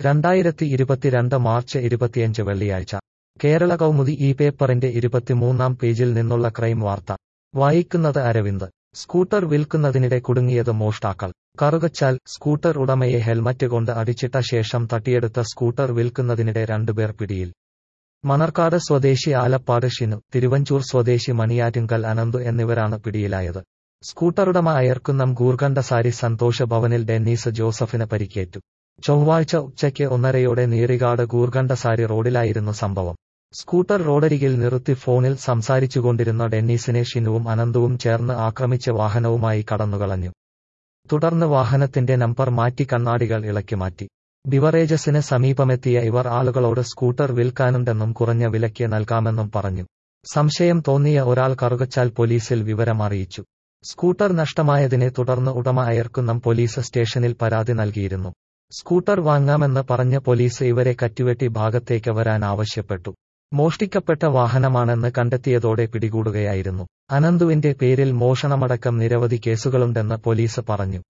രണ്ടായിരത്തി ഇരുപത്തിരണ്ട് മാർച്ച് ഇരുപത്തിയഞ്ച് വെള്ളിയാഴ്ച കേരള കൗമുദി ഈ പേപ്പറിന്റെ ഇരുപത്തിമൂന്നാം പേജിൽ നിന്നുള്ള ക്രൈം വാർത്ത വായിക്കുന്നത് അരവിന്ദ് സ്കൂട്ടർ വിൽക്കുന്നതിനിടെ കുടുങ്ങിയത് മോഷ്ടാക്കൾ കറുകച്ചാൽ സ്കൂട്ടർ ഉടമയെ ഹെൽമറ്റ് കൊണ്ട് അടിച്ചിട്ട ശേഷം തട്ടിയെടുത്ത സ്കൂട്ടർ വിൽക്കുന്നതിനിടെ രണ്ടുപേർ പിടിയിൽ മണർക്കാട് സ്വദേശി ആലപ്പാട് ഷിനു തിരുവഞ്ചൂർ സ്വദേശി മണിയാറ്റുങ്കൽ അനന്തു എന്നിവരാണ് പിടിയിലായത് സ്കൂട്ടറുടമ അയർക്കുന്നം ഗൂർഖണ്ഡസാരി സന്തോഷ ഭവനിൽ ഡെന്നീസ് ജോസഫിന് പരിക്കേറ്റു ചൊവ്വാഴ്ച ഉച്ചയ്ക്ക് ഒന്നരയോടെ നീറികാട് ഗൂർഖണ്ഡസാരി റോഡിലായിരുന്നു സംഭവം സ്കൂട്ടർ റോഡരികിൽ നിർത്തി ഫോണിൽ സംസാരിച്ചുകൊണ്ടിരുന്ന ഡെന്നീസിനെ ഷിനുവും അനന്തവും ചേർന്ന് ആക്രമിച്ച് വാഹനവുമായി കടന്നുകളഞ്ഞു തുടർന്ന് വാഹനത്തിന്റെ നമ്പർ മാറ്റി കണ്ണാടികൾ ഇളക്കി മാറ്റി ബിവറേജസിന് സമീപമെത്തിയ ഇവർ ആളുകളോട് സ്കൂട്ടർ വിൽക്കാനുണ്ടെന്നും കുറഞ്ഞ വിലയ്ക്ക് നൽകാമെന്നും പറഞ്ഞു സംശയം തോന്നിയ ഒരാൾ കറുകച്ചാൽ പോലീസിൽ വിവരം അറിയിച്ചു സ്കൂട്ടർ നഷ്ടമായതിനെ തുടർന്ന് ഉടമ അയർക്കുന്നം പോലീസ് സ്റ്റേഷനിൽ പരാതി നൽകിയിരുന്നു സ്കൂട്ടർ വാങ്ങാമെന്ന് പറഞ്ഞ പോലീസ് ഇവരെ കറ്റുവെട്ടി ഭാഗത്തേക്ക് വരാൻ ആവശ്യപ്പെട്ടു മോഷ്ടിക്കപ്പെട്ട വാഹനമാണെന്ന് കണ്ടെത്തിയതോടെ പിടികൂടുകയായിരുന്നു അനന്തുവിന്റെ പേരിൽ മോഷണമടക്കം നിരവധി കേസുകളുണ്ടെന്ന് പോലീസ് പറഞ്ഞു